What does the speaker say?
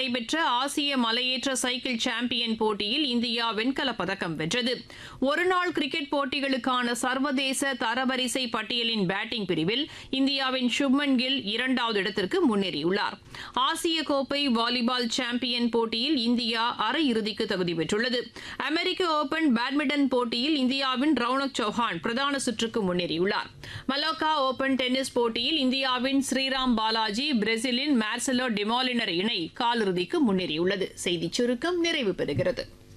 நடைபெற்ற ஆசிய மலையேற்ற சைக்கிள் சாம்பியன் போட்டியில் இந்தியா வெண்கலப் பதக்கம் வென்றது ஒருநாள் கிரிக்கெட் போட்டிகளுக்கான சர்வதேச தரவரிசை பட்டியலின் பேட்டிங் பிரிவில் இந்தியாவின் சுப்மன் கில் இரண்டாவது இடத்திற்கு முன்னேறியுள்ளார் ஆசிய கோப்பை வாலிபால் சாம்பியன் போட்டியில் இந்தியா அரையிறுதிக்கு தகுதி பெற்றுள்ளது அமெரிக்க ஓபன் பேட்மிண்டன் போட்டியில் இந்தியாவின் ரவுனக் சௌஹான் பிரதான சுற்றுக்கு முன்னேறியுள்ளார் மலோக்கா ஓபன் டென்னிஸ் போட்டியில் இந்தியாவின் ஸ்ரீராம் பாலாஜி பிரேசிலின் மார்செலோ டிமாலினர் இணை காலிறுதிக்கு முன்னேறியுள்ளது செய்திச் சுருக்கம் நிறைவு பெறுகிறது